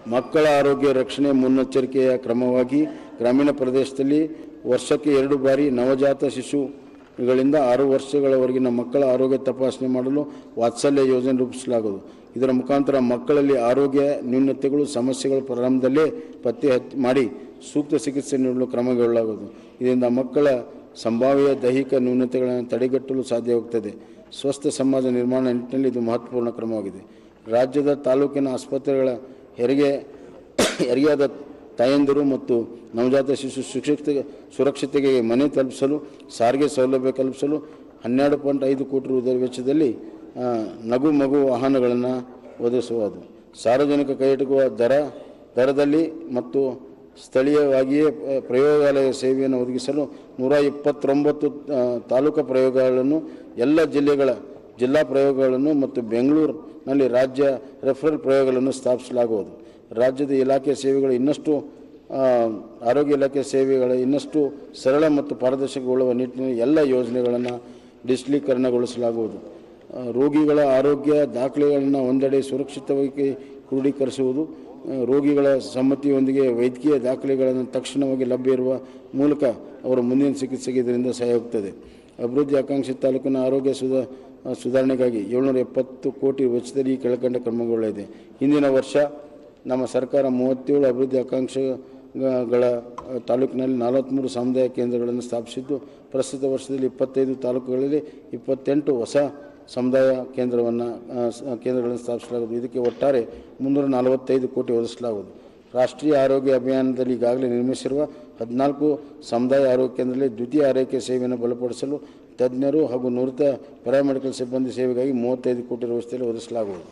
ಮಕ್ಕಳ ಆರೋಗ್ಯ ರಕ್ಷಣೆ ಮುನ್ನೆಚ್ಚರಿಕೆಯ ಕ್ರಮವಾಗಿ ಗ್ರಾಮೀಣ ಪ್ರದೇಶದಲ್ಲಿ ವರ್ಷಕ್ಕೆ ಎರಡು ಬಾರಿ ನವಜಾತ ಶಿಶುಗಳಿಂದ ಆರು ವರ್ಷಗಳವರೆಗಿನ ಮಕ್ಕಳ ಆರೋಗ್ಯ ತಪಾಸಣೆ ಮಾಡಲು ವಾತ್ಸಲ್ಯ ಯೋಜನೆ ರೂಪಿಸಲಾಗುವುದು ಇದರ ಮುಖಾಂತರ ಮಕ್ಕಳಲ್ಲಿ ಆರೋಗ್ಯ ನ್ಯೂನತೆಗಳು ಸಮಸ್ಯೆಗಳ ಪ್ರಾರಂಭದಲ್ಲೇ ಪತ್ತೆ ಹಚ್ಚಿ ಮಾಡಿ ಸೂಕ್ತ ಚಿಕಿತ್ಸೆ ನೀಡಲು ಕ್ರಮಗೊಳ್ಳಲಾಗುವುದು ಇದರಿಂದ ಮಕ್ಕಳ ಸಂಭಾವ್ಯ ದೈಹಿಕ ನ್ಯೂನತೆಗಳನ್ನು ತಡೆಗಟ್ಟಲು ಸಾಧ್ಯವಾಗುತ್ತದೆ ಸ್ವಸ್ಥ ಸಮಾಜ ನಿರ್ಮಾಣ ನಿಟ್ಟಿನಲ್ಲಿ ಇದು ಮಹತ್ವಪೂರ್ಣ ಕ್ರಮವಾಗಿದೆ ರಾಜ್ಯದ ತಾಲೂಕಿನ ಆಸ್ಪತ್ರೆಗಳ ಹೆರಿಗೆ ಹೆರಿಗೆಯಾದ ತಾಯಂದಿರು ಮತ್ತು ನವಜಾತ ಶಿಶು ಸುರಕ್ಷಿತ ಸುರಕ್ಷತೆಗೆ ಮನೆ ತಲುಪಿಸಲು ಸಾರಿಗೆ ಸೌಲಭ್ಯ ಕಲ್ಪಿಸಲು ಹನ್ನೆರಡು ಪಾಯಿಂಟ್ ಐದು ಕೋಟಿ ರೂಪಾಯಿ ವೆಚ್ಚದಲ್ಲಿ ಆ, ನಗು ಮಗು ವಾಹನಗಳನ್ನು ಒದಗಿಸುವುದು ಸಾರ್ವಜನಿಕ ಕೈಗೆಟುಕುವ ದರ ದರದಲ್ಲಿ ಮತ್ತು ಸ್ಥಳೀಯವಾಗಿಯೇ ಆ, ಪ್ರಯೋಗಾಲಯ ಸೇವೆಯನ್ನು ಒದಗಿಸಲು ನೂರ ಇಪ್ಪತ್ತೊಂಬತ್ತು ಆ, ತಾಲೂಕು ಪ್ರಯೋಗಗಳನ್ನು ಎಲ್ಲ ಜಿಲ್ಲೆಗಳ ಜಿಲ್ಲಾ ಪ್ರಯೋಗಗಳನ್ನು ಮತ್ತು ಬೆಂಗಳೂರಿನಲ್ಲಿ ರಾಜ್ಯ ರೆಫರಲ್ ಪ್ರಯೋಗಗಳನ್ನು ಸ್ಥಾಪಿಸಲಾಗುವುದು ರಾಜ್ಯದ ಇಲಾಖೆ ಸೇವೆಗಳು ಇನ್ನಷ್ಟು ಆ, ಆರೋಗ್ಯ ಇಲಾಖೆ ಸೇವೆಗಳ ಇನ್ನಷ್ಟು ಸರಳ ಮತ್ತು ಪಾರದರ್ಶಕಗೊಳ್ಳುವ ನಿಟ್ಟಿನಲ್ಲಿ ಎಲ್ಲ ಯೋಜನೆಗಳನ್ನು ಡಿಜಿಟಲೀಕರಣಗೊಳಿಸಲಾಗುವುದು ಆ, ರೋಗಿಗಳ ಆರೋಗ್ಯ ದಾಖಲೆಗಳನ್ನು ಒಂದೆಡೆ ಸುರಕ್ಷಿತವಾಗಿ ಕ್ರೋಢೀಕರಿಸುವುದು ಆ, ರೋಗಿಗಳ ಸಮ್ಮತಿಯೊಂದಿಗೆ ವೈದ್ಯಕೀಯ ದಾಖಲೆಗಳನ್ನು ತಕ್ಷಣವಾಗಿ ಲಭ್ಯ ಇರುವ ಮೂಲಕ ಅವರ ಮುಂದಿನ ಚಿಕಿತ್ಸೆಗೆ ಇದರಿಂದ ಸಹಾಯವಾಗುತ್ತದೆ ಅಭಿವೃದ್ಧಿ ಆಕಾಂಕ್ಷಿ ತಾಲೂಕಿನ ಆರೋಗ್ಯ ಸುಧಾ ಆ, ಸುಧಾರಣೆಗಾಗಿ ಏಳ್ನೂರ ಎಪ್ಪತ್ತು ಕೋಟಿ ವೆಚ್ಚದಲ್ಲಿ ಈ ಕೆಳಕಂಡ ಕ್ರಮಗಳಿದೆ ಹಿಂದಿನ ವರ್ಷ ನಮ್ಮ ಸರ್ಕಾರ ಮೂವತ್ತೇಳು ಅಭಿವೃದ್ಧಿ ಆಕಾಂಕ್ಷೆಗಳ ಆ, ತಾಲೂಕಿನಲ್ಲಿ ನಲವತ್ತ್ಮೂರು ಸಮುದಾಯ ಕೇಂದ್ರಗಳನ್ನು ಸ್ಥಾಪಿಸಿದ್ದು ಪ್ರಸ್ತುತ ವರ್ಷದಲ್ಲಿ ಇಪ್ಪತ್ತೈದು ತಾಲೂಕುಗಳಲ್ಲಿ ಇಪ್ಪತ್ತೆಂಟು ಹೊಸ ಸಮುದಾಯ ಕೇಂದ್ರವನ್ನು ಆ, ಸ- ಕೇಂದ್ರಗಳನ್ನು ಸ್ಥಾಪಿಸಲಾಗುವುದು ಇದಕ್ಕೆ ಒಟ್ಟಾರೆ ಮುನ್ನೂರ ನಲವತ್ತೈದು ಕೋಟಿ ಒದಗಿಸಲಾಗುವುದು ರಾಷ್ಟ್ರೀಯ ಆರೋಗ್ಯ ಅಭಿಯಾನದಲ್ಲಿ ಈಗಾಗಲೇ ನಿರ್ಮಿಸಿರುವ ಹದಿನಾಲ್ಕು ಸಮುದಾಯ ಆರೋಗ್ಯ ಕೇಂದ್ರದಲ್ಲಿ ದ್ವಿತೀಯ ಆರೈಕೆ ಸೇವೆಯನ್ನು ಬಲಪಡಿಸಲು ತಜ್ಞರು ಹಾಗೂ ನುರಿತ ಪ್ಯಾರಾಮೆಡಿಕಲ್ ಸಿಬ್ಬಂದಿ ಸೇವೆಗಾಗಿ ಮೂವತ್ತೈದು ಕೋಟಿ ವ್ಯವಸ್ಥೆಯಲ್ಲಿ ಒದಗಿಸಲಾಗುವುದು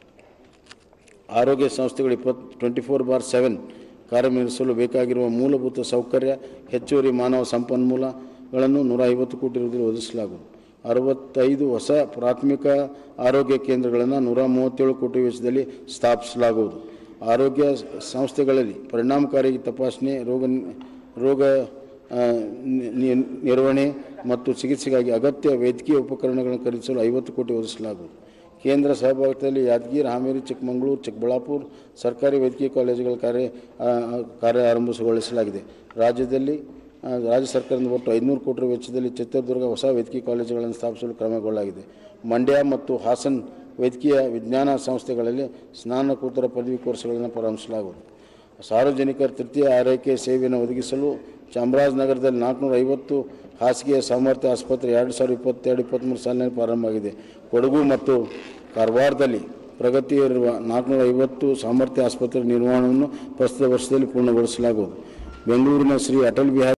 ಆರೋಗ್ಯ ಸಂಸ್ಥೆಗಳು ಇಪ್ಪತ್ತು ಟ್ವೆಂಟಿ ಫೋರ್ ಬಾರ್ ಸೆವೆನ್ ಕಾರ್ಯನಿರ್ವಹಿಸಲು ಬೇಕಾಗಿರುವ ಮೂಲಭೂತ ಸೌಕರ್ಯ ಹೆಚ್ಚುವರಿ ಮಾನವ ಸಂಪನ್ಮೂಲಗಳನ್ನು ನೂರ ಐವತ್ತು ಕೋಟಿ ರೂಪಾಯಿ ಒದಗಿಸಲಾಗುವುದು ಅರವತ್ತೈದು ಹೊಸ ಪ್ರಾಥಮಿಕ ಆರೋಗ್ಯ ಕೇಂದ್ರಗಳನ್ನು ನೂರ ಮೂವತ್ತೇಳು ಕೋಟಿ ವೆಚ್ಚದಲ್ಲಿ ಸ್ಥಾಪಿಸಲಾಗುವುದು ಆರೋಗ್ಯ ಸಂಸ್ಥೆಗಳಲ್ಲಿ ಪರಿಣಾಮಕಾರಿ ತಪಾಸಣೆ ರೋಗ ರೋಗ ಆ, ನಿ- ನಿ- ನಿರ್ವಹಣೆ ಮತ್ತು ಚಿಕಿತ್ಸೆಗಾಗಿ ಅಗತ್ಯ ವೈದ್ಯಕೀಯ ಉಪಕರಣಗಳನ್ನು ಖರೀದಿಸಲು ಐವತ್ತು ಕೋಟಿ ಒದಗಿಸಲಾಗುವುದು ಕೇಂದ್ರ ಸಹಭಾಗಿತ್ವದಲ್ಲಿ ಯಾದಗಿರಿ ಹಾವೇರಿ ಚಿಕ್ಕಮಗಳೂರು ಚಿಕ್ಕಬಳ್ಳಾಪುರ ಸರ್ಕಾರಿ ವೈದ್ಯಕೀಯ ಕಾಲೇಜುಗಳ ಕಾರ್ಯ ಆ, ಕಾರ್ಯ ಆರಂಭಗೊಳಿಸಲಾಗಿದೆ ರಾಜ್ಯದಲ್ಲಿ ಆ, ರಾಜ್ಯ ಸರ್ಕಾರದಿಂದ ಒಟ್ಟು ಐದುನೂರು ಕೋಟಿ ರು ವೆಚ್ಚದಲ್ಲಿ ಚಿತ್ರದುರ್ಗ ಹೊಸ ವೈದ್ಯಕೀಯ ಕಾಲೇಜುಗಳನ್ನು ಸ್ಥಾಪಿಸಲು ಕ್ರಮಗೊಳ್ಳಲಾಗಿದೆ ಮಂಡ್ಯ ಮತ್ತು ಹಾಸನ್ ವೈದ್ಯಕೀಯ ವಿಜ್ಞಾನ ಸಂಸ್ಥೆಗಳಲ್ಲಿ ಸ್ನಾನಕೋತ್ತರ ಪದವಿ ಕೋರ್ಸ್ಗಳನ್ನು ಪ್ರಾರಂಭಿಸಲಾಗುವುದು ಸಾರ್ವಜನಿಕರ ತೃತೀಯ ಆರೈಕೆ ಸೇವೆಯನ್ನು ಒದಗಿಸಲು ಚಾಮರಾಜನಗರದಲ್ಲಿ ನಾಲ್ಕುನೂರ ಐವತ್ತು ಹಾಸಿಗೆಯ ಸಾಮರ್ಥ್ಯ ಆಸ್ಪತ್ರೆ ಎರಡು ಸಾವಿರದ ಇಪ್ಪತ್ತೆರಡು ಇಪ್ಪತ್ತ್ಮೂರು ಸಾಲಿನಲ್ಲಿ ಪ್ರಾರಂಭವಾಗಿದೆ ಕೊಡಗು ಮತ್ತು ಕಾರವಾರದಲ್ಲಿ ಪ್ರಗತಿಯಲ್ಲಿರುವ ನಾಲ್ಕುನೂರ ಐವತ್ತು ಸಾಮರ್ಥ್ಯ ಆಸ್ಪತ್ರೆ ನಿರ್ಮಾಣವನ್ನು ಪ್ರಸ್ತುತ ವರ್ಷದಲ್ಲಿ ಪೂರ್ಣಗೊಳಿಸಲಾಗುವುದು ಬೆಂಗಳೂರಿನ ಶ್ರೀ ಅಟಲ್ ಬಿಹಾರಿ